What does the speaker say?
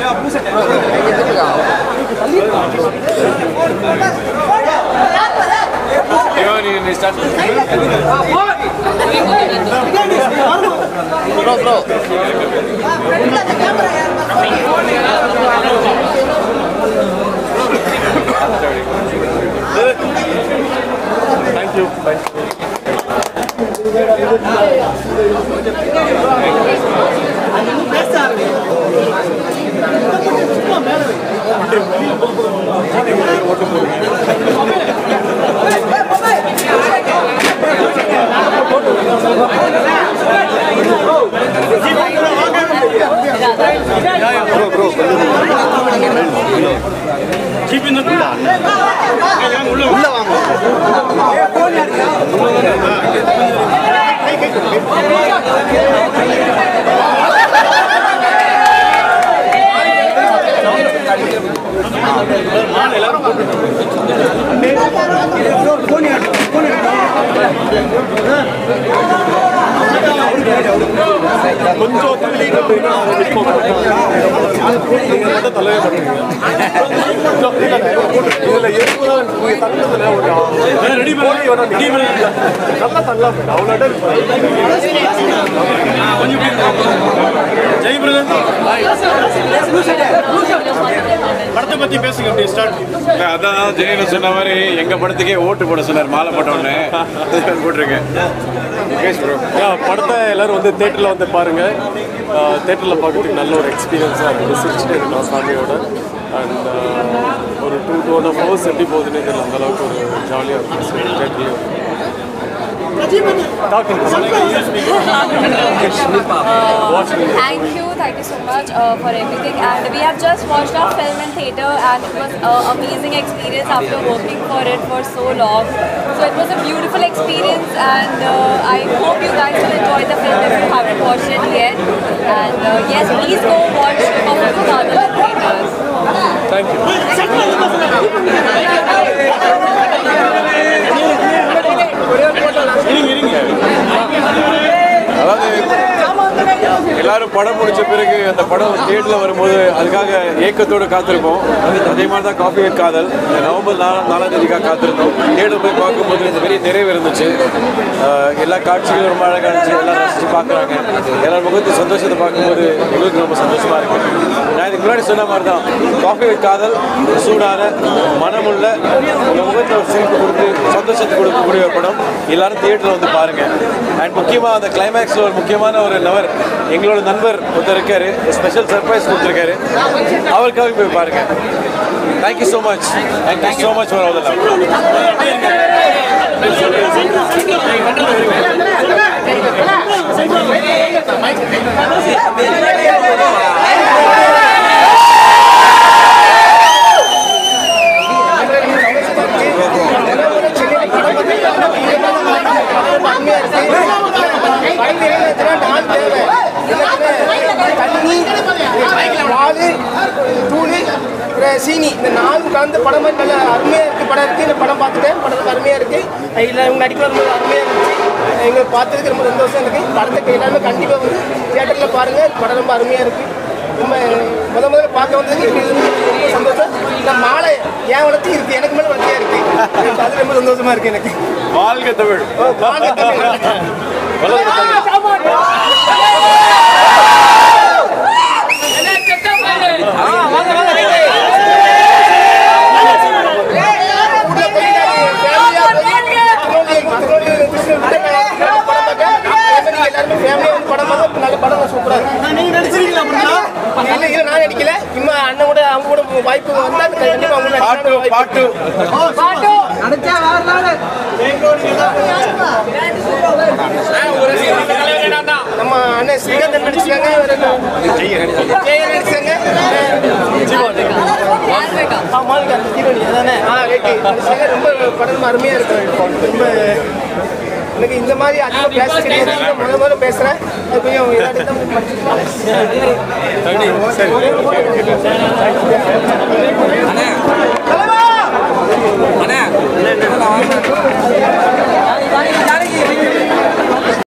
கொஞ்சம் தள்ளி அப்படின்னா நிற்போம் நீங்க மட்டும் தள்ளவே மாட்டீங்க கொஞ்சம் இல்ல, இல்ல, இதுல எறும்பு தான் நீங்க தள்ளதுல ஒரு கோழி வேணா நீங்க நல்லா தள்ளலாம் அவ்வளோ இடம் இருக்கு. ஜெய் பிரதர் படத்தை பத்தி பேசுங்க அப்படியே ஸ்டார்ட் இல்ல, அதான் ஜெயன் சொன்ன மாதிரி எங்க படத்துக்கே ஓட்டு போட சொன்னார் மாலை போட்ட உடனே போட்டிருக்கேன் பேசு ப்ரோ Yeah, படத்தை எல்லாரும் வந்து தேட்டரில் வந்து பாருங்க தேட்டரில் பார்க்கறதுக்கு நல்ல ஒரு எக்ஸ்பீரியன்ஸாக இருக்குது சிரிச்சுட்டு இருக்கோம் ஃபேமிலியோட அண்ட் ஒரு two two and half hours எப்படி போகுதுன்னே தெரியல அந்த அளவுக்கு ஒரு ஜாலியாக இருக்கும் தேட்டர்லேயும் talking Thank you, thank you so much uh, for everything. And we have just watched our film in theatre, and it was an amazing experience after working for it for so long. So it was a beautiful experience, and uh, I hope you guys will enjoy the film if you haven't watched it yet. And uh, yes, please go watch Coffee with Kadal in theatres. Thank you அதாவது எல்லாரும் படம் முடிச்ச பிறகு அந்த படம் தேட்டரில் வரும்போது அதுக்காக ஏக்கத்தோடு காத்திருப்போம் அதே மாதிரி தான் காஃபி வித் காதல் இந்த நவம்பர் நாலா நாலாம் தேதிக்காக காத்திருந்தோம் தேட்டர் போய் பார்க்கும்போது இந்த பெரிய நிறைவு இருந்துச்சு ஆஹ் எல்லா காட்சிகளும் ரொம்ப அழகாக இருந்துச்சு எல்லாரும் ரசிச்சு பார்க்குறாங்க எல்லார் முகத்து சந்தோஷத்தை பார்க்கும்போது எங்களுக்கு ரொம்ப சந்தோஷமா இருக்கு நான் இதுக்கு முன்னாடி சொன்ன மாதிரி தான் காஃபி வித் காதல் சூடான மனமுள்ள உங்க முகத்தில் ஒரு சிரிப்பு கொடுத்து சந்தோஷத்தை கொடுக்கக்கூடிய ஒரு படம் எல்லாரும் தியேட்டரில் வந்து பாருங்க அண்ட் முக்கியமாக அந்த கிளைமேக்ஸில் ஒரு முக்கியமான ஒரு நபர் எங்களோட நண்பர் ஒருத்தர் இருக்காரு ஸ்பெஷல் சர்ப்ரைஸ் கொடுத்துருக்காரு அவருக்காக போய் பாருங்க thank you so much thank you so much for all love பால் தூள் அப்புறம் சீனி இந்த நாலும் கலந்து படம் மாதிரி நல்லா அருமையாக இருக்குது படம் இருக்குது இந்த படம் பார்த்துட்டேன் படத்துக்கு அருமையாக இருக்குது இல்லை இவங்க நடிக்கிற ரொம்ப அருமையாக இருந்துச்சு எங்களுக்கு பார்த்ததுக்கு ரொம்ப சந்தோஷம் இருக்குது படத்துக்கு எல்லாருமே கண்டிப்பாக வந்து தியேட்டரில் பாருங்கள் படம் ரொம்ப அருமையாக இருக்குது ரொம்ப முத முதல்ல பார்க்க வந்ததுக்கு எங்களுக்கு ரொம்ப சந்தோஷம் இந்த மாலை என் வளர்த்தி இருக்குது எனக்கு மேலே வளர்த்தியாக இருக்குது அது ரொம்ப சந்தோஷமாக இருக்குது எனக்கு வாழ்க தமிழ் வாங்க தமிழ். நீங்க நடிச்சிருக்கீங்களா அண்ணன் கூட அவங்க கூட வாய்ப்பு வந்தா கண்டிப்பா அவங்க கூட பாட்டு நடிக்கணும் பாட்டு நம்ம அண்ணன் ஸ்ரீகாந்த் நடிச்சாங்க ஜெய நடிச்சாங்க ஆ, மாலிகா, ஹீரோயினி, அதானே? ஆ, ரைட்டு. நடிச்சாங்க. ரொம்ப படம் அருமையா இருக்கு ரொம்ப எனக்கு இந்த மாதிரி அதிகமாக பேச தெரியாது முத முதல்ல பேசுறேன் அது கொஞ்சம் எல்லாத்தையும் தான் படிச்சுக்கலாம். அண்ணே